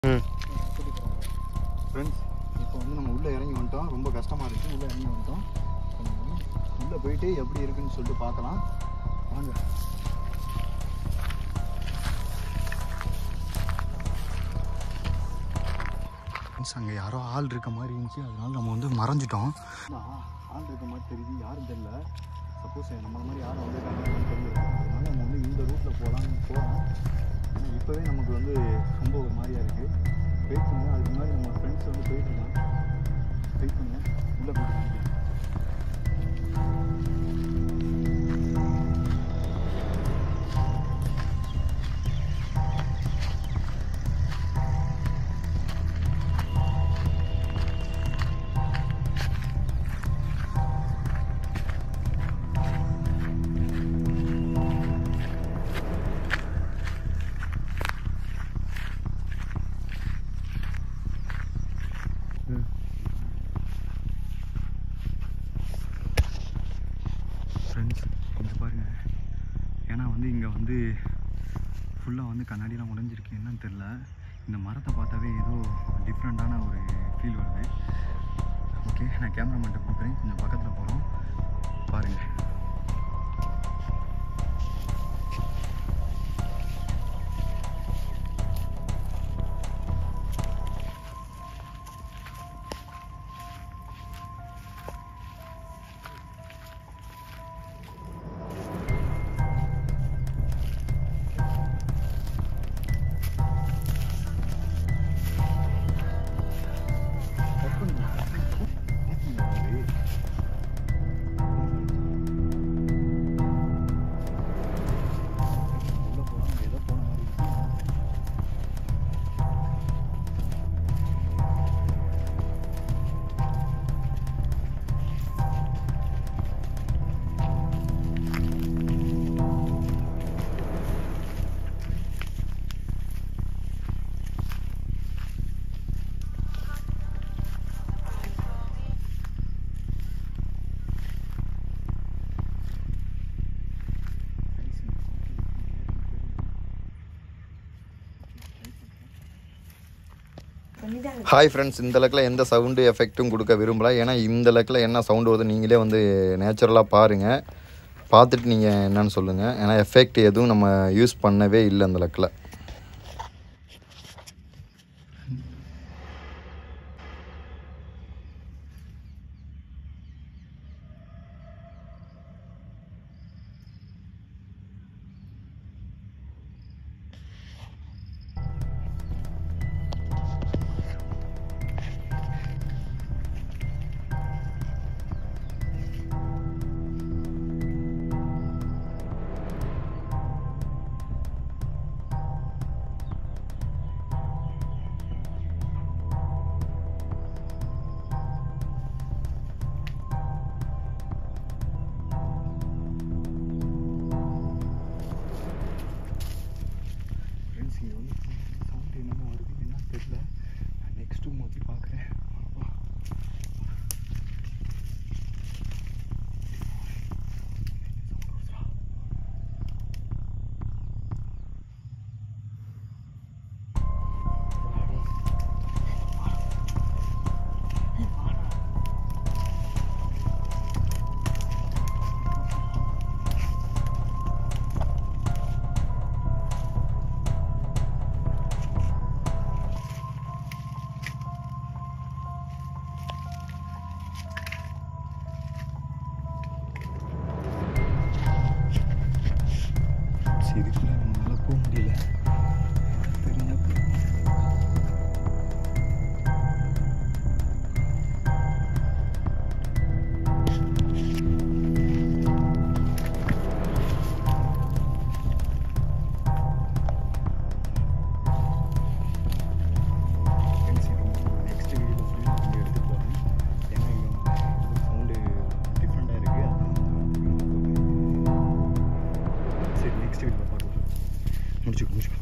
ம் ஃப்ரெண்ட்ஸ் இப்போ வந்து நம்ம உள்ளே இறங்கி வந்துட்டோம் ரொம்ப கஷ்டமாக இருக்குது உள்ளே இறங்கி வந்துட்டோம் உள்ளே போயிட்டு எப்படி இருக்குன்னு சொல்லிட்டு பார்க்கலாம் வாங்க ஃப்ரெண்ட்ஸ் அங்கே யாரோ ஆள் இருக்க மாதிரி இருந்துச்சு அதனால நம்ம வந்து மறைஞ்சிட்டோம் ஆள் இருக்க மாதிரி தெரியுது யாரும் தெரியல சப்போஸ் நம்மள மாதிரி யாரும் வந்திருக்காங்கன்னு தெரியல அதனால நம்ம வந்து இந்த ரூட்டில் போகலான்னு போகிறோம் ஏன்னா இப்போவே நமக்கு வந்து ரொம்ப ஒரு மாதிரியா இருக்குது வெயிட் பண்ணுங்க அதுக்கு முன்னாடி நம்ம ஃப்ரெண்ட்ஸ் வந்து போயிட்டு இருக்காங்க வெயிட் பண்ணுங்க உள்ளே போயிட்டு வாங்க. ஃப்ரெண்ட்ஸ் கொஞ்சம் பாருங்கள் ஏன்னா வந்து இங்கே வந்து ஃபுல்லாக வந்து கண்ணாடிலாம் உடைஞ்சிருக்கு என்னன்னு தெரில இந்த மரத்தை பார்த்தாவே ஏதோ டிஃப்ரெண்ட்டான ஒரு ஃபீல் வருது ஓகே நான் கேமராமேன்ட்ட கொடுக்குறேன் கொஞ்சம் பக்கத்தில் போகிறோம் பாருங்கள் ஹாய் ஃப்ரெண்ட்ஸ் இந்த லக்கில் எந்த சவுண்டு எஃபெக்ட்டும் கொடுக்க விரும்பல ஏன்னா இந்த லக்கில் என்ன சவுண்டு வருது நீங்களே வந்து நேச்சுரலாக பாருங்கள் பார்த்துட்டு நீங்கள் என்னன்னு சொல்லுங்கள் ஏன்னா எஃபெக்ட் எதுவும் நம்ம யூஸ் பண்ணவே இல்லை அந்த லக்கில் ஃப்ரெண்ட்ஸ் இங்கே வந்து சவுண்ட் என்னென்ன வருது என்னன்னு தெரியல நான் நெக்ஸ்ட் ரூம் போய் பார்க்குறேன் சரி இதுக்குள்ளே நம்மளால போக முடியல தெரிஞ்சா நெக்ஸ்ட் வீடியோவில் ஃபுல்லாக வந்து எடுத்து போகிறேன் ஏன்னா இங்கே சவுண்டு டிஃப்ரெண்ட்டாக இருக்குது சரி நெக்ஸ்ட் வீடியோவில் பார்க்கலாம் முடிச்சுக்கோ முடிச்சுக்கோ